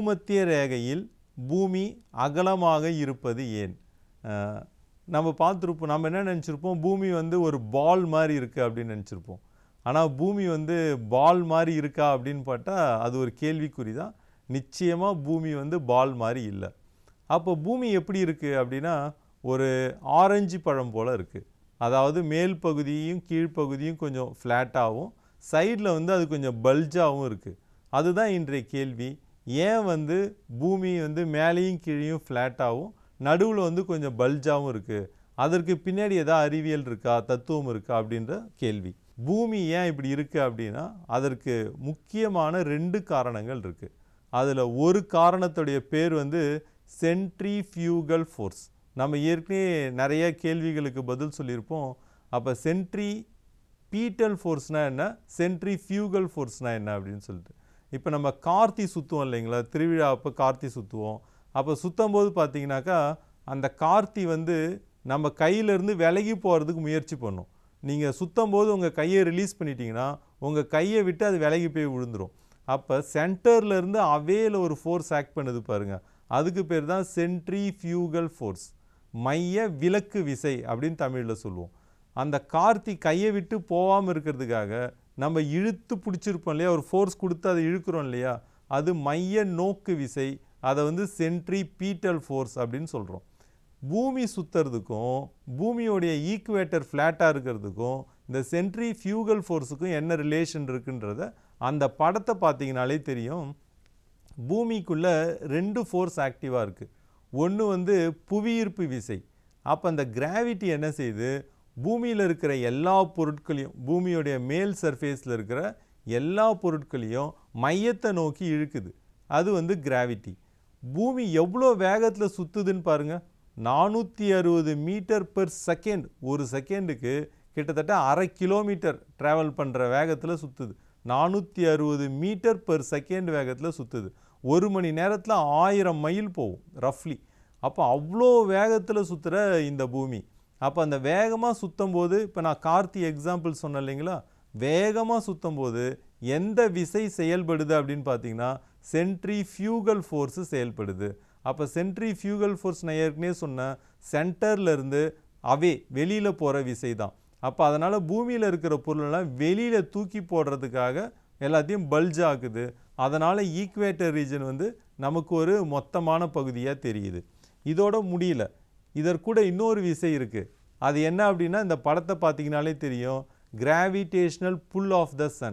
பூமத்திய ரேகையில் பூமி அகலமாக இருப்பது ஏன் அஹ், நம்ம பார்த்துருப்போம் நம்ம என்ன நினச்சிருப்போம் பூமி வந்து ஒரு பால் மாதிரி இருக்குது அப்படின்னு நினச்சிருப்போம் ஆனால் பூமி வந்து பால் மாதிரி இருக்கா அப்படின்னு பார்த்தா அது ஒரு கேள்விக்குறி தான் நிச்சயமாக பூமி வந்து பால் மாதிரி இல்லை அப்போ பூமி எப்படி இருக்குது அப்படின்னா ஒரு ஆரஞ்சு பழம் போல் இருக்குது அதாவது மேல் பகுதியும் கீழ்ப்பகுதியும் கொஞ்சம் ஃப்ளாட்டாகவும் சைடில் வந்து அது கொஞ்சம் பல்ஜாகவும் இருக்குது அதுதான் இன்றைய கேள்வி ஏன் வந்து பூமி வந்து மேலேயும் கீழேயும் ஃப்ளாட்டாகவும் நடுவில் வந்து கொஞ்சம் பல்ஜாகவும் இருக்குது அதற்கு பின்னாடி ஏதாவது அறிவியல் இருக்கா தத்துவம் இருக்கா அப்படின்ற கேள்வி பூமி ஏன் இப்படி இருக்குது அப்படின்னா அதற்கு முக்கியமான ரெண்டு காரணங்கள் இருக்குது அதில் ஒரு காரணத்துடைய பேர் வந்து சென்ட்ரிஃபியூகல் ஃபோர்ஸ் நம்ம ஏற்கனவே நிறைய கேள்விகளுக்கு பதில் சொல்லியிருப்போம் அப்போ சென்ட்ரி பீட்டல் ஃபோர்ஸ்னால் என்ன சென்ட்ரிஃபியூகல் ஃபோர்ஸ்னால் என்ன அப்படின்னு சொல்லிட்டு இப்போ நம்ம கார்த்தி சுற்றுவோம் இல்லைங்களா திருவிழா அப்போ கார்த்தி சுற்றுவோம் அப்போ சுற்றும் போது பார்த்தீங்கன்னாக்கா அந்த கார்த்தி வந்து நம்ம கையிலேருந்து விலகி போகிறதுக்கு முயற்சி பண்ணும் நீங்கள் சுற்றும் போது உங்கள் கையை ரிலீஸ் பண்ணிட்டீங்கன்னா உங்கள் கையை விட்டு அது விலகி போய் விழுந்துரும் அப்போ சென்டர்லேருந்து அவேல ஒரு ஃபோர்ஸ் ஆக்ட் பண்ணுது பாருங்க அதுக்கு பேர் தான் சென்ட்ரிஃபியூகல் ஃபோர்ஸ் மைய விலக்கு விசை அப்படின்னு தமிழில் சொல்லுவோம் அந்த கார்த்தி கையை விட்டு போகாமல் இருக்கிறதுக்காக நம்ம இழுத்து பிடிச்சிருப்போம் இல்லையா ஒரு ஃபோர்ஸ் கொடுத்து அதை இழுக்கிறோம் இல்லையா அது மைய நோக்கு விசை அதை வந்து சென்ட்ரி பீட்டல் ஃபோர்ஸ் அப்படின்னு சொல்கிறோம் பூமி சுற்றுறதுக்கும் பூமியோடைய ஈக்குவேட்டர் ஃப்ளாட்டாக இருக்கிறதுக்கும் இந்த சென்ட்ரி ஃபியூகல் ஃபோர்ஸுக்கும் என்ன ரிலேஷன் இருக்குன்றத அந்த படத்தை பார்த்தீங்கனாலே தெரியும் பூமிக்குள்ளே ரெண்டு ஃபோர்ஸ் ஆக்டிவாக இருக்குது ஒன்று வந்து புவியீர்ப்பு விசை அப்போ அந்த கிராவிட்டி என்ன செய்யுது பூமியில் இருக்கிற எல்லா பொருட்களையும் பூமியோடைய மேல் சர்ஃபேஸில் இருக்கிற எல்லா பொருட்களையும் மையத்தை நோக்கி இழுக்குது அது வந்து கிராவிட்டி பூமி எவ்வளோ வேகத்தில் சுற்றுதுன்னு பாருங்கள் நானூற்றி அறுபது மீட்டர் பெர் செகண்ட் ஒரு செகண்டுக்கு கிட்டத்தட்ட அரை கிலோமீட்டர் ட்ராவல் பண்ணுற வேகத்தில் சுற்றுது நானூற்றி அறுபது மீட்டர் பெர் செகண்ட் வேகத்தில் சுற்றுது ஒரு மணி நேரத்தில் ஆயிரம் மைல் போகும் ரஃப்லி அப்போ அவ்வளோ வேகத்தில் சுற்றுற இந்த பூமி அப்போ அந்த வேகமாக சுற்றும் போது இப்போ நான் கார்த்தி எக்ஸாம்பிள் சொன்னேன் இல்லைங்களா வேகமாக சுற்றும் போது எந்த விசை செயல்படுது அப்படின்னு பார்த்தீங்கன்னா சென்ட்ரி ஃபியூகல் ஃபோர்ஸு செயல்படுது அப்போ சென்ட்ரி ஃபியூகல் ஃபோர்ஸ் நான் ஏற்கனவே சொன்னேன் சென்டர்லேருந்து அவே வெளியில் போகிற விசை தான் அப்போ அதனால் பூமியில் இருக்கிற பொருளெல்லாம் வெளியில் தூக்கி போடுறதுக்காக எல்லாத்தையும் பல்ஜ் ஆக்குது அதனால் ஈக்குவேட்டர் ரீஜன் வந்து நமக்கு ஒரு மொத்தமான பகுதியாக தெரியுது இதோட முடியல இதற்கூட இன்னொரு விசை இருக்குது அது என்ன அப்படின்னா இந்த படத்தை பார்த்தீங்கனாலே தெரியும் gravitational pull of the sun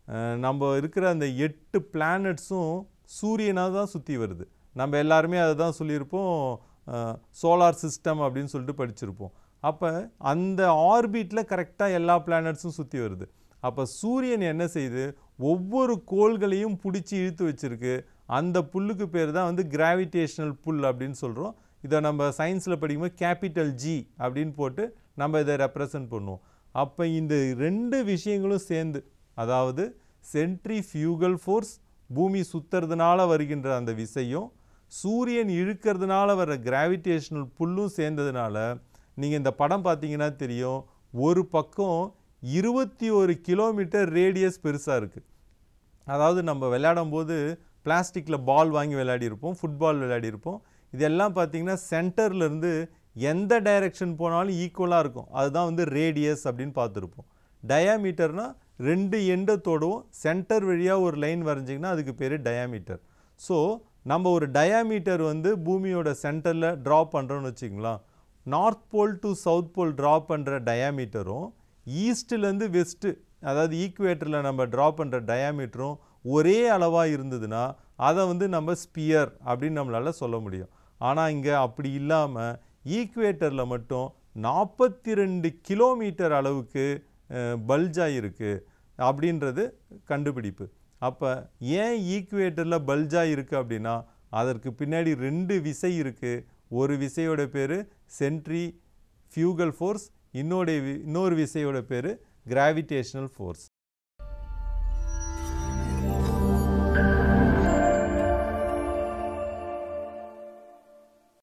நம்ம இருக்கிற அந்த எட்டு பிளானட்ஸும் சூரியனாக தான் சுற்றி வருது நம்ம எல்லாருமே அதை தான் சொல்லியிருப்போம் சோலார் சிஸ்டம் அப்படின்னு சொல்லிட்டு படிச்சிருப்போம் அப்போ அந்த ஆர்பிட்டில் கரெக்டாக எல்லா பிளானட்ஸும் சுற்றி வருது அப்போ சூரியன் என்ன செய்யுது ஒவ்வொரு கோள்களையும் பிடிச்சி இழுத்து வச்சிருக்கு அந்த புல்லுக்கு பேர் தான் வந்து கிராவிடேஷனல் புல் அப்படின்னு சொல்கிறோம் இதை நம்ம சயின்ஸில் படிக்கும்போது கேபிட்டல் ஜி அப்படின்னு போட்டு நம்ம இதை ரெப்ரசன்ட் பண்ணுவோம் அப்போ இந்த ரெண்டு விஷயங்களும் சேர்ந்து அதாவது சென்ட்ரிஃபியூகல் ஃபோர்ஸ் பூமி சுத்துறதுனால வருகின்ற அந்த விசையும் சூரியன் இழுக்கிறதுனால வர கிராவிடேஷனல் புல்லும் சேர்ந்ததுனால நீங்கள் இந்த படம் பார்த்தீங்கன்னா தெரியும் ஒரு பக்கம் இருபத்தி ஒரு கிலோமீட்டர் ரேடியஸ் பெருசாக இருக்குது அதாவது நம்ம விளையாடும் போது பிளாஸ்டிக்கில் பால் வாங்கி விளையாடிருப்போம் ஃபுட்பால் விளையாடிருப்போம் இதெல்லாம் பார்த்தீங்கன்னா சென்டர்லேருந்து எந்த டைரெக்ஷன் போனாலும் ஈக்குவலாக இருக்கும் அதுதான் வந்து ரேடியஸ் அப்படின்னு பார்த்துருப்போம் டயாமீட்டர்னா ரெண்டு எண்டை தொடுவோம் சென்டர் வழியாக ஒரு லைன் வரைஞ்சிங்கன்னா அதுக்கு பேர் டயாமீட்டர் ஸோ நம்ம ஒரு டயாமீட்டர் வந்து பூமியோட சென்டரில் ட்ரா பண்ணுறோன்னு வச்சுக்கலாம் north pole to south pole draw பண்ணுற டயாமீட்டரும் ஈஸ்ட்லேருந்து வெஸ்ட்டு அதாவது ஈக்குவேட்டரில் நம்ம ட்ரா பண்ணுற டயாமீட்டரும் ஒரே அளவாக இருந்ததுன்னா அதை வந்து நம்ம ஸ்பியர் அப்படின்னு நம்மளால் சொல்ல முடியும் ஆனால் இங்கே அப்படி இல்லாமல் ஈக்குவேட்டரில் மட்டும் நாற்பத்தி ரெண்டு கிலோமீட்டர் அளவுக்கு பல்ஜாக இருக்குது அப்படின்றது கண்டுபிடிப்பு அப்போ ஏன் ஈக்குவேட்டரில் பல்ஜாக இருக்குது அப்படின்னா அதற்கு பின்னாடி ரெண்டு விசை இருக்குது ஒரு விசையோட பேர் சென்ட்ரி ஃபியூகல் ஃபோர்ஸ் இன்னொரு வி- இன்னொரு விசையோட பேர் கிராவிடேஷனல் ஃபோர்ஸ்